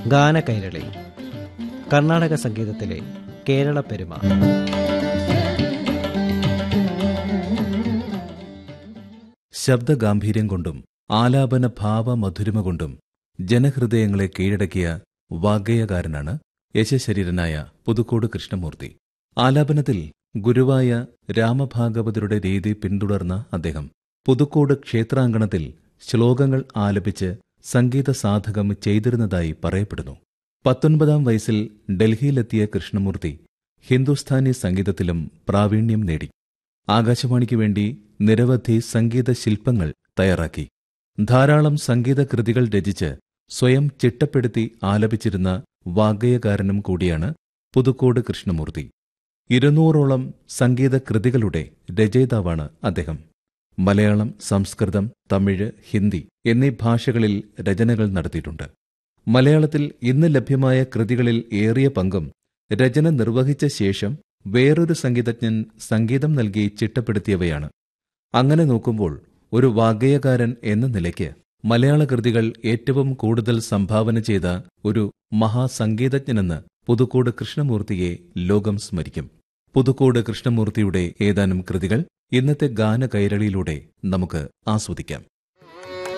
ഗാനകൈരളി കർണാടക സംഗീതത്തിലെ കേരള പെരുമ ശബ്ദഗാംഭീര്യം കൊണ്ടും ആലാപന ഭാവ മധുരിമ കൊണ്ടും ജനഹൃദയങ്ങളെ കീഴടക്കിയ വാഗ്ഗേയകാരനാണ് യശശരീരനായ പുതുക്കോട് കൃഷ്ണമൂർത്തി ആലാപനത്തിൽ ഗുരുവായ രാമഭാഗവതരുടെ രീതി പിന്തുടർന്ന അദ്ദേഹം പുതുക്കോട് ക്ഷേത്രാങ്കണത്തിൽ ശ്ലോകങ്ങൾ ആലപിച്ച് സംഗീത സാധകം ചെയ്തിരുന്നതായി പറയപ്പെടുന്നു പത്തൊൻപതാം വയസ്സിൽ ഡൽഹിയിലെത്തിയ കൃഷ്ണമൂർത്തി ഹിന്ദുസ്ഥാനി സംഗീതത്തിലും പ്രാവീണ്യം നേടി ആകാശവാണിക്ക് വേണ്ടി നിരവധി സംഗീത ശില്പങ്ങൾ തയ്യാറാക്കി ധാരാളം സംഗീത കൃതികൾ രചിച്ച് സ്വയം ചിട്ടപ്പെടുത്തി ആലപിച്ചിരുന്ന വാഗ്ഗേയകാരനും കൂടിയാണ് പുതുക്കോട് കൃഷ്ണമൂർത്തി ഇരുന്നൂറോളം സംഗീത കൃതികളുടെ രചയിതാവാണ് അദ്ദേഹം മലയാളം സംസ്കൃതം തമിഴ് ഹിന്ദി എന്നീ ഭാഷകളിൽ രചനകൾ നടത്തിയിട്ടുണ്ട് മലയാളത്തിൽ ഇന്ന് ലഭ്യമായ കൃതികളിൽ ഏറിയ പങ്കും രചന നിർവഹിച്ച ശേഷം വേറൊരു സംഗീതജ്ഞൻ സംഗീതം നൽകി ചിട്ടപ്പെടുത്തിയവയാണ് അങ്ങനെ നോക്കുമ്പോൾ ഒരു വാഗ്ഗേയകാരൻ എന്ന നിലയ്ക്ക് മലയാള കൃതികൾ ഏറ്റവും കൂടുതൽ സംഭാവന ചെയ്ത ഒരു മഹാസംഗീതജ്ഞനെന്ന് പുതുക്കോട് കൃഷ്ണമൂർത്തിയെ ലോകം സ്മരിക്കും പുതുക്കോട് കൃഷ്ണമൂർത്തിയുടെ ഏതാനും കൃതികൾ ഇന്നത്തെ ഗാന കൈരളിയിലൂടെ നമുക്ക് ആസ്വദിക്കാം